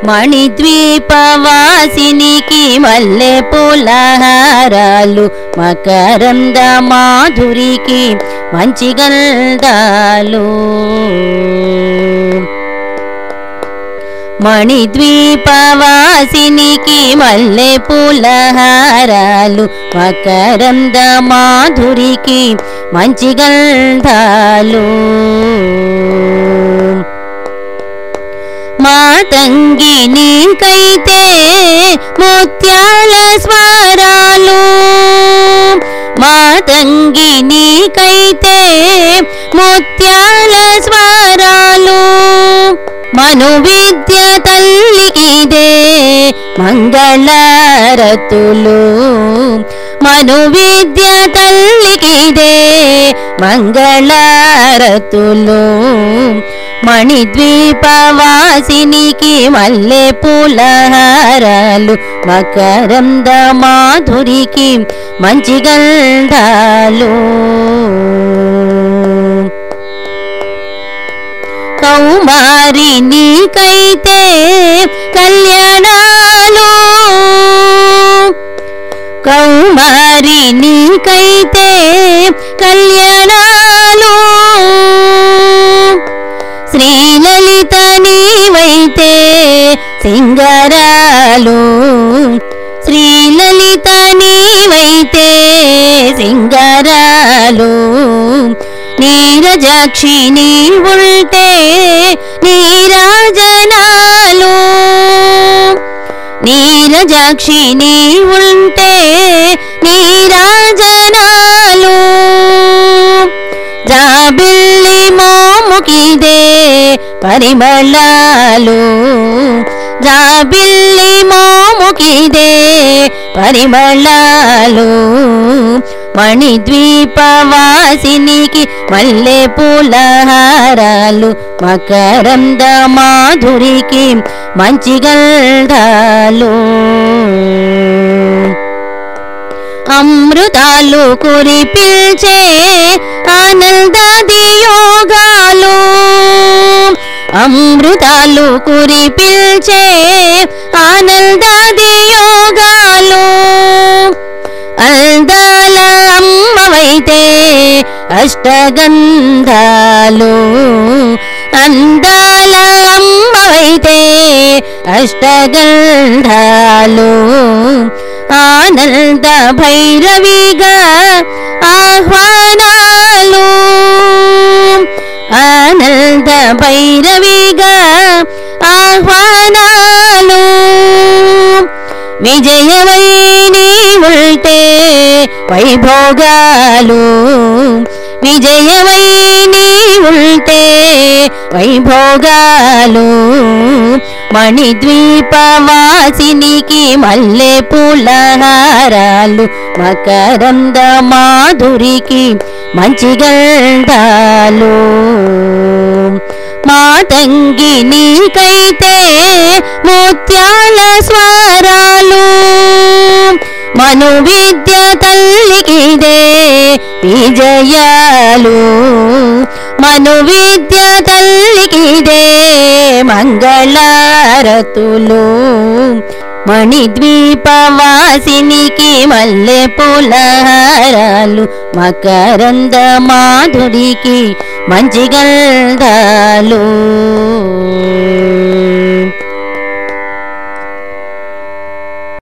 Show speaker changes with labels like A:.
A: మణిద్వీపవాసినికి మల్లె పూలహారాలు మకరంద మాధురికి మంచి గంధాలు మణిద్వీపవాసినికి మల్లె పూలహారాలు మకరంద మాధురికి మంచి గంధాలు మాతంగి నీకైతే ముత్యాల స్వరాలు మాతంగి నీకైతే ముత్యాల స్వరాలు మను విద్య తల్లికిదే మంగళారతులు మను విద్య తల్లికిదే మంగళారతులు మణిద్వీపవాసినికి మల్లె పూలహారాలు మకరంద మాధురికి మంచి గంధాలు కౌమారి నీకైతే కళ్యాణాలు కౌమారి నీకైతే కళ్యాణాలు శ్రీలలిత నీవైతే సింగరాలు శ్రీలలిత నీవైతే సింగరాలు నీరజాక్షి నీవుంటే నీరాజనాలు నీరజాక్షి నీవుంటే నీరాజనాలు జాబిల్లి మోముకిదే పరిమళాలు జాబిల్లి మోముకిదే పరిమళాలు మణిద్వీపవాసినికి మల్లె పూలహారాలు మకరంద మాధురికి మంచి గంధాలు అమృతాలు కురిపిల్చే ఆనందాది యోగాలు అమృతాలు కురిపిల్చే ఆనందాది యోగాలు అందాల అమ్మవైతే అష్టగంధాలు అందాల అమ్మవైతే అష్టగంధాలు ఆనంద భైరవిగా ఆహ్వానాలు ఆనంద భైరవిగా ఆహ్వానాలు విజయమై నీవుంటే వైభోగాలు విజయమై నీవుంటే వైభోగాలు మణిద్వీపవాసినికి మల్లె పూలహారాలు మకరంద మాధురికి మంచి గంధాలు మాతంగి నీకైతే ముత్యాల స్వరాలు మను విద్య తల్లికిదే విజయాలు మను విద్య తల్లికిదే మంగళారతులు మణిద్వీపవాసినికి మల్లె పూలహారాలు మకరంద మాధురికి మంచి గంధాలు